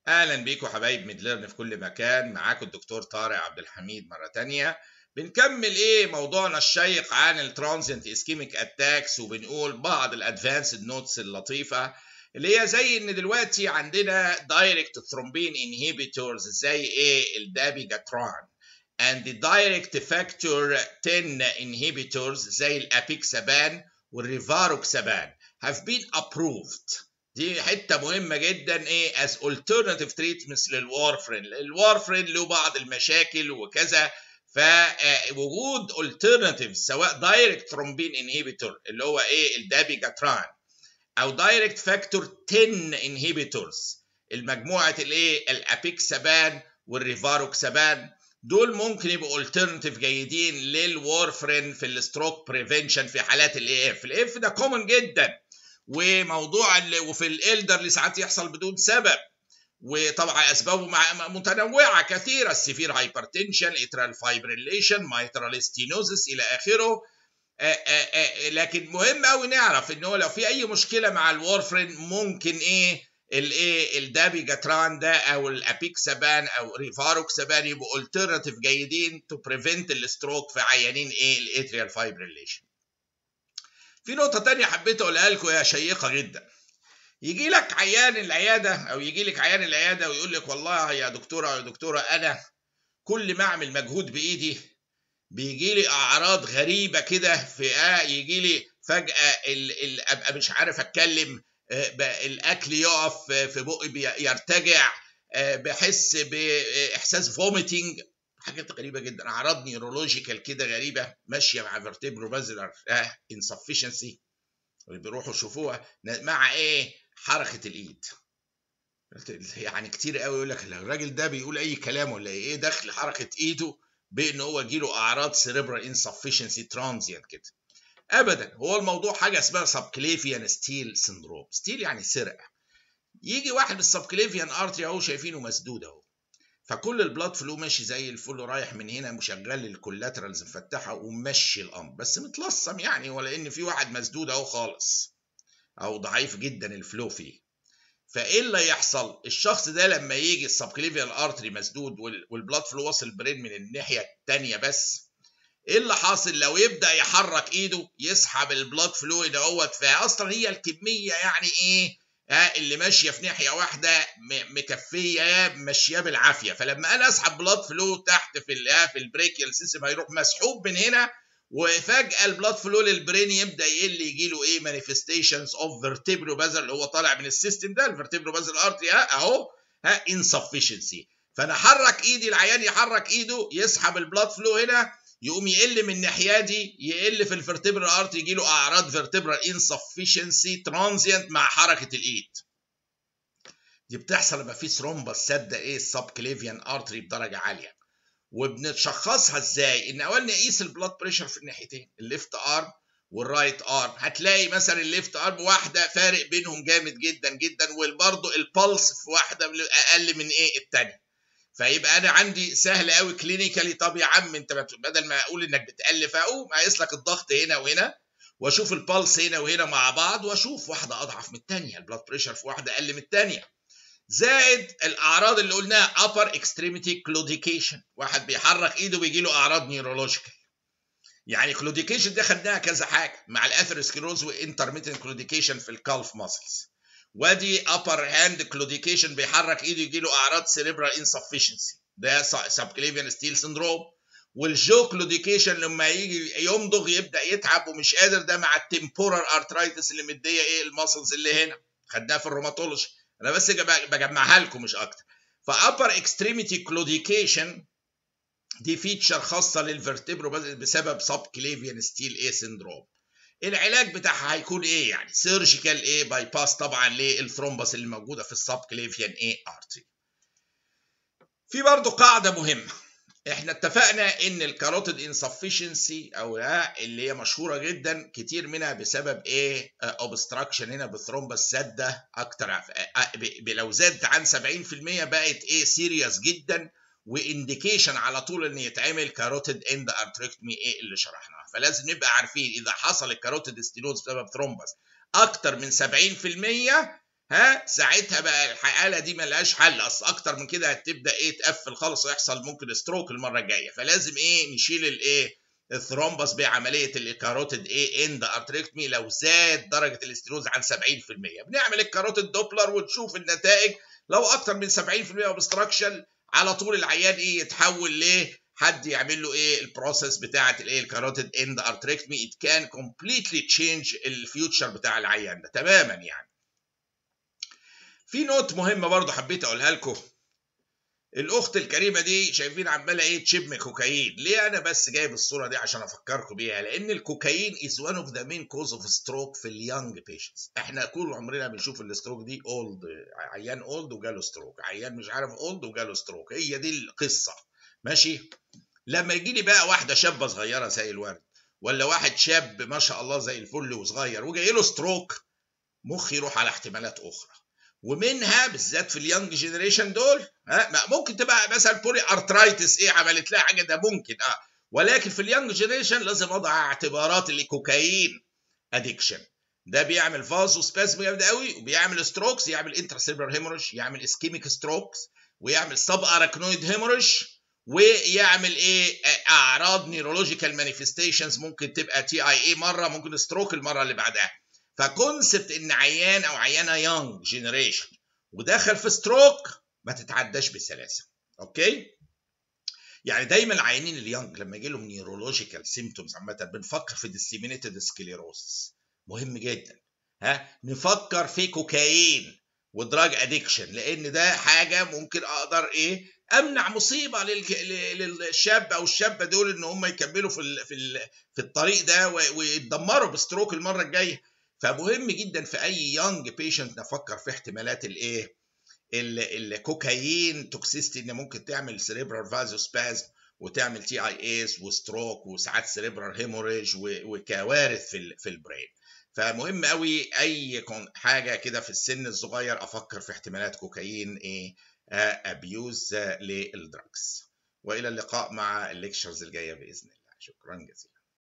اهلا بيكم حبايب ميدلرن في كل مكان معاكم الدكتور طارق عبد الحميد مره تانية بنكمل ايه موضوعنا الشيق عن الترانزنت اسكيميك اتاكس وبنقول بعض الادفانسد نوتس اللطيفه اللي هي زي ان دلوقتي عندنا دايركت ثرومبين انهيبيتورز زي ايه الدابيجاتران and the direct factor 10 inhibitors زي الابيكسابان والريفاروكسابان have been approved دي حته مهمه جدا ايه as alternative treatments للوارفرين الوارفرين له بعض المشاكل وكذا فوجود alternatives سواء دايركت ثرومبين انهيبيتور اللي هو ايه الدابيجاتران او دايركت فاكتور 10 انهيبيتورز المجموعه الايه الابيكسابان والريفاروكسابان دول ممكن يبقوا alternative جيدين للوارفرين في الستروك بريفنشن في حالات الاي اف الاف ده كومن جدا وموضوع وفي الالدرلي ساعات يحصل بدون سبب وطبعا اسبابه متنوعه كثيره السيفير هايبرتنشن اترال فايبريليشن مايترال ستينوزس الى اخره آآ آآ لكن مهم قوي نعرف ان هو لو في اي مشكله مع الوارفرين ممكن ايه الايه الدابيجاتران ده او الابيكسابان او ريفاروكسابان يبقوا الترناتيف جيدين تو بريفنت الستروك في عيانين ايه الاتريال فايبريليشن في نقطه تانية حبيت اقولها لكم يا شيقه جدا يجي لك عيان العياده او يجي لك عيان العياده ويقول لك والله يا دكتوره يا دكتوره انا كل ما اعمل مجهود بايدي بيجي لي اعراض غريبه كده في آه يجي لي فجاه ال ال ابقى مش عارف اتكلم الاكل يقف في بقي يرتجع بحس باحساس فوميتنج حاجات غريبه جدا اعراض نيورولوجيكال كده غريبه ماشيه مع فيرتيبرو بازلر انسفشنسي بيروحوا يشوفوها مع ايه حركه الايد يعني كتير قوي يقول لك الراجل ده بيقول اي كلام ولا ايه دخل حركه ايده بان هو يجيله اعراض سيريبرال انسفشنسي ترانزيانت كده ابدا هو الموضوع حاجه اسمها سبكليفيان ستيل سندروم ستيل يعني سرقه يجي واحد بالسبكليفيان ارتري اهو شايفينه مسدود اهو فكل البلاد فلو ماشي زي الفل رايح من هنا مشغل الكولاترالز مفتحه ومشي الامر بس متلصم يعني ولا ان في واحد مسدود اهو خالص او ضعيف جدا الفلو فيه فايه اللي يحصل الشخص ده لما يجي السبكليفيان ارتري مسدود والبلاد فلو واصل البرين من الناحيه الثانيه بس ايه اللي حاصل لو يبدا يحرك ايده يسحب البلاد فلو دوت فاصلا هي الكميه يعني ايه ها اللي ماشيه في ناحيه واحده مكفيه ماشيه بالعافيه فلما انا اسحب بلاد فلو تحت في في البريكيال سيستم هيروح مسحوب من هنا وفجاه البلاد فلو للبرين يبدا يقل يجي له ايه مانيفستيشنز اوف فيرتيبرو بازل اللي هو طالع من السيستم ده الفيرتيبرو بازل ارتري ها اهو ها انسفشنسي فانا احرك ايدي العيان يحرك ايده يسحب البلاد فلو هنا يقوم يقل من الناحيه دي يقل في الفرتبرال ارت يجي له اعراض فيرتبرال انسفشنسي ترانزيانت مع حركه الايد دي بتحصل لما في ثرومبس سد ايه السب كليفيان ارتري بدرجه عاليه وبنتشخصها ازاي ان اول نقيس البلاد بريشر في الناحيتين الليفت ارم والرايت ارم هتلاقي مثلا الليفت ارم واحده فارق بينهم جامد جدا جدا وبرضه البلس في واحده اقل من ايه الثانيه فيبقى انا عندي سهل قوي كلينيكالي طب يا عم انت بدل ما اقول انك بتالف اقوم اقيس لك الضغط هنا وهنا واشوف البلس هنا وهنا مع بعض واشوف واحده اضعف من الثانيه البلاد بريشر في واحده اقل من الثانيه زائد الاعراض اللي قلناها upper extremity claudication واحد بيحرك ايده بيجي له اعراض نيورولوجيكال يعني كلوديكيشن دي خدناها كذا حاجه مع الاثيروسكليروز وانترميتنت كلوديكيشن في الكالف ماسلز وادي upper hand claudication بيحرك ايده يجي له اعراض cerebral insufficiency ده subclavian steel syndrome والجو كلوديكيشن لما يجي يمضغ يبدا يتعب ومش قادر ده مع التمبورال ارترايتس اللي مديه ايه الماسلز اللي هنا خدناها في الروماتولوجي انا بس بجمعها لكم مش اكتر فابر اكستريميتي كلوديكيشن دي فيتشر خاصه للفرتبرو بسبب سب كليفيان ستيل ايه سيندروم العلاج بتاعها هيكون ايه يعني سيرجيكال ايه باي باس طبعا للثرومبس اللي موجوده في السب كليفيان ايه ارتري في برضه قاعده مهمه احنا اتفقنا ان الكاروتيد انسفشنسي او اللي هي مشهوره جدا كتير منها بسبب ايه اوبستراكشن هنا بالثرومبس سده اكتر لو زادت عن 70% بقت ايه سيريس جدا وانديكيشن على طول ان يتعمل كاروتيد اند ارتريكتمي ايه اللي شرحناها فلازم نبقى عارفين اذا حصل الكاروتيد ستينوز بسبب ثرومبس اكتر من 70% ها ساعتها بقى الحاله دي ملهاش حل اصل اكتر من كده هتبدا ايه تقفل خالص ويحصل ممكن ستروك المره الجايه فلازم ايه نشيل الايه الثرومبس بعمليه الكاروتيد ايه اند ارتريكتمي لو زاد درجه الاستيروز عن 70% بنعمل الكاروتيد دوبلر ونشوف النتائج لو اكتر من 70% اوبستراكشن على طول العيان ايه يتحول ليه حد يعمل له ايه البروسيس بتاعه الايه الكاروتيد اند ارتريكتمي ات كان كومبليتلي تشينج الفيوتشر بتاع العيان ده تماما يعني في نوت مهمه برضه حبيت اقولها لكم الاخت الكريمه دي شايفين عماله ايه تشم كوكايين ليه انا بس جايب الصوره دي عشان افكركم بيها لان الكوكايين از وان اوف ذا مين كوز اوف ستروك في اليونج بيشنتس احنا طول عمرنا بنشوف الستروك دي اولد عيان اولد وجاله ستروك عيان مش عارف اولد وجاله ستروك هي دي القصه ماشي لما يجي لي بقى واحده شابه صغيره زي الورد ولا واحد شاب ما شاء الله زي الفل وصغير وجاي له ستروك مخي يروح على احتمالات اخرى ومنها بالذات في اليونج جينيريشن دول ها ممكن تبقى مثلا بولي ارترايتس ايه عملت لها حاجه ده ممكن اه ولكن في اليونج جينيريشن لازم اضع اعتبارات الكوكايين ادكشن ده بيعمل فازو سباسم جامد قوي وبيعمل ستروكس يعمل انتراسيلولار هيموريج يعمل اسكيميك ستروكس ويعمل سب اراكنويد هيموريج ويعمل ايه اعراض نيورولوجيكال مانيفستيشنز ممكن تبقى تي اي اي مره ممكن ستروك المره اللي بعدها فكونسبت ان عيان او عيانه يونج جينيريشن ودخل في ستروك ما تتعداش بسلاسه اوكي يعني دايما العيانين اليونج لما يجي لهم نيورولوجيكال سيمتومز عامه بنفكر في ديسيمينيتد سكليروسس مهم جدا ها نفكر في كوكايين ودراج ادكشن لان ده حاجه ممكن اقدر ايه امنع مصيبه للشاب او الشابه دول ان هم يكملوا في ال في ال في الطريق ده ويتدمروا بستروك المره الجايه فمهم جدا في اي يونج بيشنت نفكر في احتمالات الايه الكوكايين توكسيستي ان ممكن تعمل سيريبرال فازوسبازم وتعمل تي اي ايس وستروك وساعات سيريبرال هيموريج وكوارث في في البرين فمهم قوي اي حاجه كده في السن الصغير افكر في احتمالات كوكايين ايه ابيوز للدراجز والى اللقاء مع الليكشرز الجايه باذن الله شكرا جزيلا